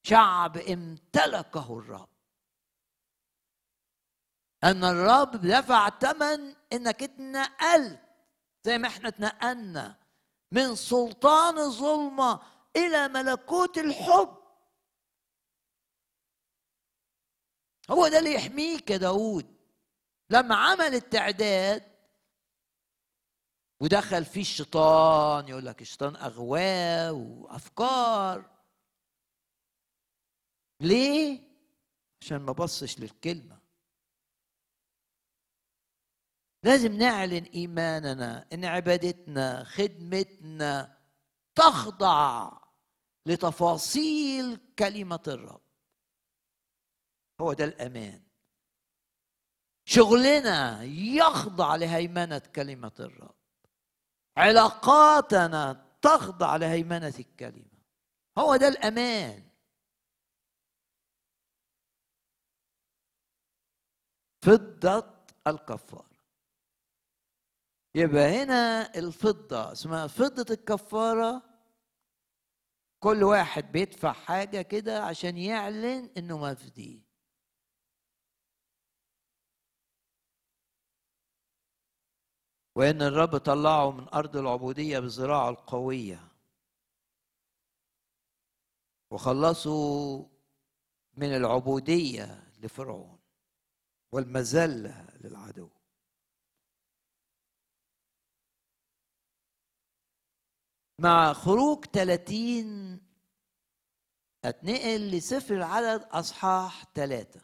شعب امتلكه الرب ان الرب دفع ثمن انك اتنقلت زي ما احنا اتنقلنا من سلطان الظلمه الى ملكوت الحب هو ده اللي يحميك يا داود لما عمل التعداد ودخل فيه الشيطان يقول لك الشيطان اغواه وافكار ليه عشان ما بصش للكلمه لازم نعلن ايماننا ان عبادتنا خدمتنا تخضع لتفاصيل كلمه الرب هو ده الامان شغلنا يخضع لهيمنه كلمه الرب علاقاتنا تخضع لهيمنه الكلمه هو ده الامان فضه الكفاره يبقى هنا الفضه اسمها فضه الكفاره كل واحد بيدفع حاجه كده عشان يعلن انه مفدي وان الرب طلعه من ارض العبوديه بذراعه القويه وخلصوا من العبوديه لفرعون والمذله للعدو مع خروج 30 اتنقل لسفر العدد اصحاح ثلاثه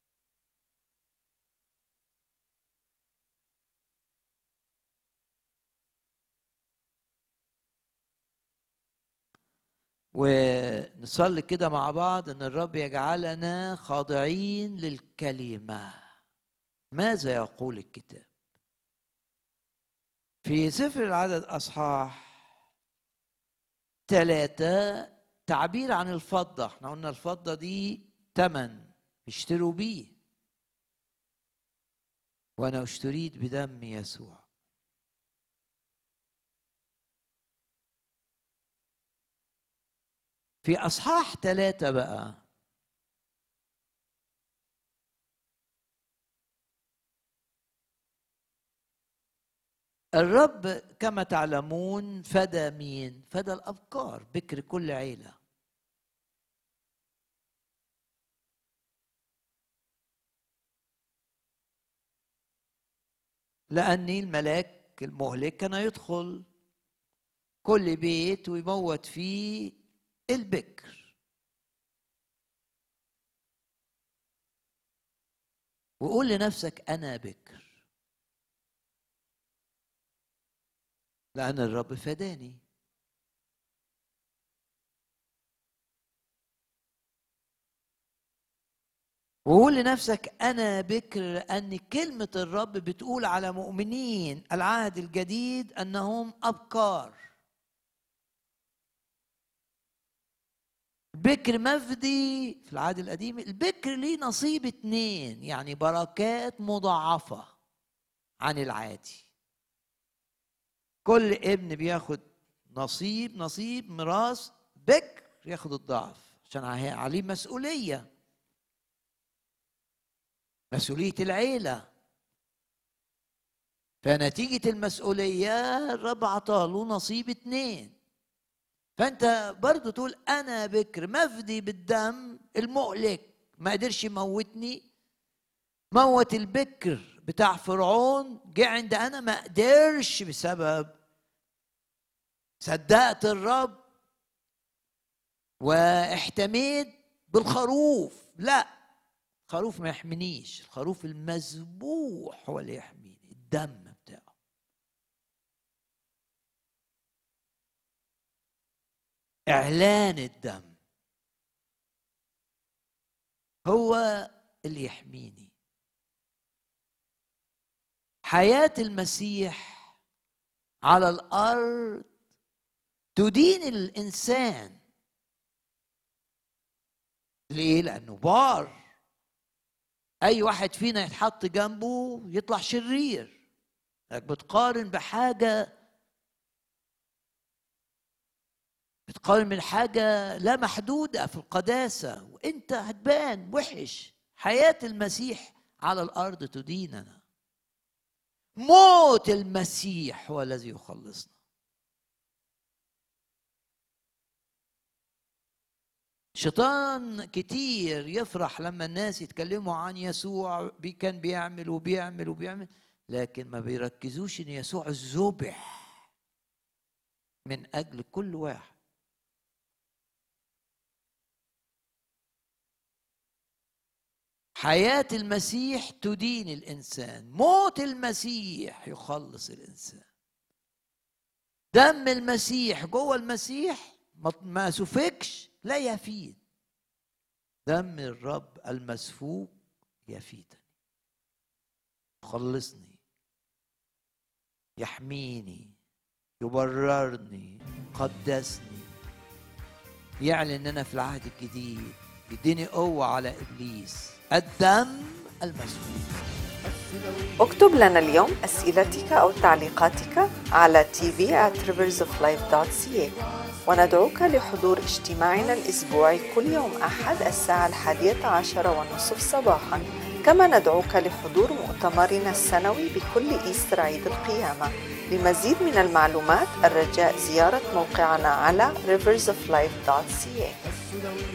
ونصلي كده مع بعض ان الرب يجعلنا خاضعين للكلمه ماذا يقول الكتاب في سفر العدد اصحاح ثلاثة تعبير عن الفضة احنا قلنا الفضة دي تمن اشتروا بيه وانا اشتريت بدم يسوع في اصحاح ثلاثة بقى الرب كما تعلمون فدى مين؟ فدى الأبكار بكر كل عيلة لأن الملاك المهلك كان يدخل كل بيت ويموت فيه البكر وقول لنفسك أنا بكر لأن الرب فداني وقول لنفسك أنا بكر لأن كلمة الرب بتقول على مؤمنين العهد الجديد أنهم أبكار بكر مفدي في العهد القديم البكر ليه نصيب اتنين يعني بركات مضاعفة عن العادي كل ابن بياخد نصيب نصيب ميراث بكر ياخد الضعف عشان عليه مسؤولية مسؤولية العيلة فنتيجة المسؤولية الرب عطاله نصيب اتنين فانت برضو تقول انا بكر مفدي بالدم المؤلك ما قدرش يموتني موت البكر بتاع فرعون جه عند انا ما قدرش بسبب صدقت الرب واحتميت بالخروف لا الخروف ما يحمينيش الخروف المذبوح هو اللي يحميني الدم بتاعه اعلان الدم هو اللي يحميني حياه المسيح على الارض تدين الانسان ليه لانه بار اي واحد فينا يتحط جنبه يطلع شرير انك بتقارن بحاجه بتقارن من حاجة لا محدودة في القداسة وانت هتبان وحش حياة المسيح على الأرض تديننا موت المسيح هو الذي يخلصنا شيطان كتير يفرح لما الناس يتكلموا عن يسوع بي كان بيعمل وبيعمل وبيعمل لكن ما بيركزوش ان يسوع ذبح من اجل كل واحد حياة المسيح تدين الإنسان موت المسيح يخلص الإنسان دم المسيح جوه المسيح ما سفكش لا يفيد دم الرب المسفوك يفيدني يخلصني يحميني يبررني قدسني يعلن ان انا في العهد الجديد يديني قوه على ابليس الدم المسفوك اكتب لنا اليوم أسئلتك أو تعليقاتك على tv at riversoflife.ca وندعوك لحضور اجتماعنا الأسبوعي كل يوم أحد الساعة الحادية عشر والنصف صباحا كما ندعوك لحضور مؤتمرنا السنوي بكل إيستر عيد القيامة لمزيد من المعلومات الرجاء زيارة موقعنا على riversoflife.ca